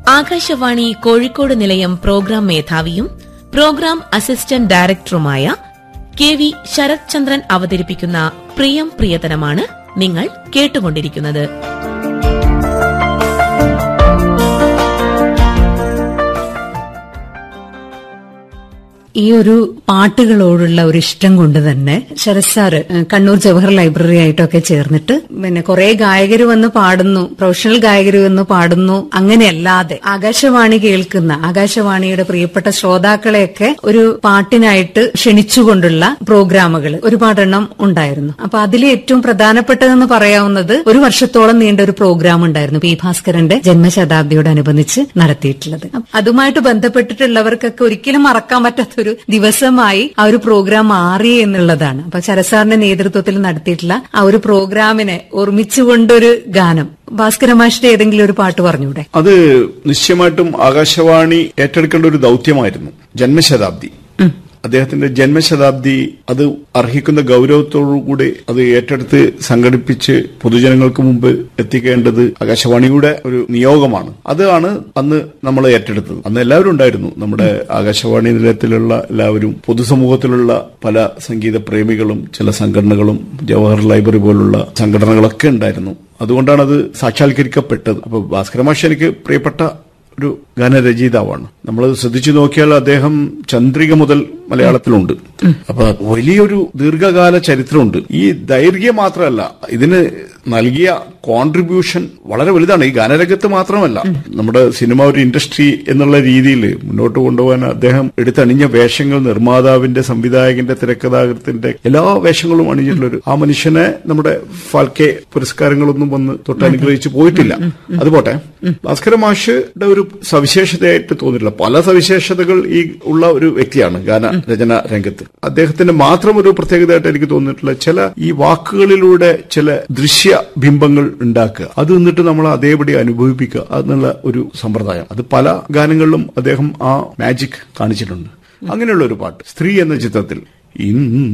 ആകാശവാണി കോഴിക്കോട് നിലയം പ്രോഗ്രാം മേധാവിയും programme assistant ഡയറക്ടറുമായ കെ വി ശരത് ചന്ദ്രൻ അവതരിപ്പിക്കുന്ന പ്രിയം പ്രിയതനമാണ് നിങ്ങൾ കേട്ടുകൊണ്ടിരിക്കുന്നത് ഈ ഒരു പാട്ടുകളോടുള്ള ഒരു ഇഷ്ടം കൊണ്ട് തന്നെ ശരത് സാറ് ഏഹ്, കണ്ണൂർ ജവഹർ ലൈബ്രറി ആയിട്ടൊക്കെ ചേർന്നിട്ട് പിന്നെ കുറെ ഗായകർ വന്ന് പാടുന്നു പ്രൊഫഷണൽ ഗായകർ വന്ന് പാടുന്നു അങ്ങനെയല്ലാതെ ആകാശവാണി കേൾക്കുന്ന ആകാശവാണിയുടെ പ്രിയപ്പെട്ട ശ്രോതാക്കളെയൊക്കെ ഒരു പാട്ടിനായിട്ട് ക്ഷണിച്ചുകൊണ്ടുള്ള പ്രോഗ്രാമുകൾ ഒരുപാടെണ്ണം ഉണ്ടായിരുന്നു അപ്പൊ അതിൽ ഏറ്റവും പ്രധാനപ്പെട്ടതെന്ന് പറയാവുന്നത് ഒരു വർഷത്തോളം നീണ്ട ഒരു പ്രോഗ്രാം ഉണ്ടായിരുന്നു പി ഭാസ്കരന്റെ ജന്മശതാബ്ദിയോടനുബന്ധിച്ച് നടത്തിയിട്ടുള്ളത് അപ്പൊ അതുമായിട്ട് ബന്ധപ്പെട്ടിട്ടുള്ളവർക്കൊക്കെ ഒരിക്കലും മറക്കാൻ പറ്റാത്തൊരു ദിവസമായി ആ ഒരു പ്രോഗ്രാം മാറി എന്നുള്ളതാണ് അപ്പൊ ശരസാറിന്റെ നേതൃത്വത്തിൽ നടത്തിയിട്ടുള്ള ആ ഒരു പ്രോഗ്രാമിനെ ഓർമ്മിച്ചുകൊണ്ടൊരു ഗാനം ഭാസ്കര മാഷിന്റെ ഏതെങ്കിലും ഒരു പാട്ട് പറഞ്ഞൂടെ അത് നിശ്ചയമായിട്ടും ആകാശവാണി ഏറ്റെടുക്കേണ്ട ഒരു ദൌത്യമായിരുന്നു ജന്മശതാബ്ദി അദ്ദേഹത്തിന്റെ ജന്മശതാബ്ദി അത് അർഹിക്കുന്ന ഗൗരവത്തോടുകൂടി അത് ഏറ്റെടുത്ത് സംഘടിപ്പിച്ച് പൊതുജനങ്ങൾക്ക് മുമ്പ് എത്തിക്കേണ്ടത് ആകാശവാണിയുടെ ഒരു നിയോഗമാണ് അതാണ് അന്ന് നമ്മൾ ഏറ്റെടുത്തത് അന്ന് എല്ലാവരും ഉണ്ടായിരുന്നു നമ്മുടെ ആകാശവാണി നിലയത്തിലുള്ള എല്ലാവരും പൊതുസമൂഹത്തിലുള്ള പല സംഗീത പ്രേമികളും ചില സംഘടനകളും ജവഹർ ലൈബ്രറി പോലുള്ള സംഘടനകളൊക്കെ ഉണ്ടായിരുന്നു അതുകൊണ്ടാണ് അത് സാക്ഷാത്കരിക്കപ്പെട്ടത് അപ്പൊ ഭാസ്കര മാഷ് എനിക്ക് പ്രിയപ്പെട്ട ഒരു ഗാനരചയിതാവാണ് നമ്മൾ ശ്രദ്ധിച്ചു നോക്കിയാൽ അദ്ദേഹം ചന്ദ്രിക മുതൽ മലയാളത്തിലുണ്ട് അപ്പൊ വലിയൊരു ദീർഘകാല ചരിത്രമുണ്ട് ഈ ദൈർഘ്യം മാത്രമല്ല ഇതിന് നൽകിയ കോൺട്രിബ്യൂഷൻ വളരെ വലുതാണ് ഈ ഗാനരംഗത്ത് മാത്രമല്ല നമ്മുടെ സിനിമ ഒരു ഇൻഡസ്ട്രി എന്നുള്ള രീതിയിൽ മുന്നോട്ട് കൊണ്ടുപോകാൻ അദ്ദേഹം എടുത്തണിഞ്ഞ വേഷങ്ങൾ നിർമ്മാതാവിന്റെ സംവിധായകന്റെ തിരക്കഥാകൃത്തിന്റെ എല്ലാ വേഷങ്ങളും അണിഞ്ഞിട്ടുള്ള ഒരു ആ മനുഷ്യനെ നമ്മുടെ ഫാൽക്കെ പുരസ്കാരങ്ങളൊന്നും വന്ന് തൊട്ട് അനുഗ്രഹിച്ച് പോയിട്ടില്ല അതുപോട്ടെ ഭാസ്കര മാഷിന്റെ ഒരു സവിശേഷതയായിട്ട് തോന്നിയിട്ടില്ല പല സവിശേഷതകൾ ഈ ഉള്ള ഒരു വ്യക്തിയാണ് ഗാന രചന രംഗത്ത് അദ്ദേഹത്തിന്റെ മാത്രം ഒരു പ്രത്യേകതയായിട്ട് എനിക്ക് തോന്നിയിട്ടുള്ള ചില ഈ വാക്കുകളിലൂടെ ചില ദൃശ്യ ബിംബങ്ങൾ ഉണ്ടാക്കുക അത് നിന്നിട്ട് നമ്മൾ അതേപടി അനുഭവിപ്പിക്കുക എന്നുള്ള ഒരു സമ്പ്രദായം അത് പല ഗാനങ്ങളിലും അദ്ദേഹം ആ മാജിക് കാണിച്ചിട്ടുണ്ട് അങ്ങനെയുള്ള ഒരു പാട്ട് സ്ത്രീ എന്ന ചിത്രത്തിൽ ഇന്ന്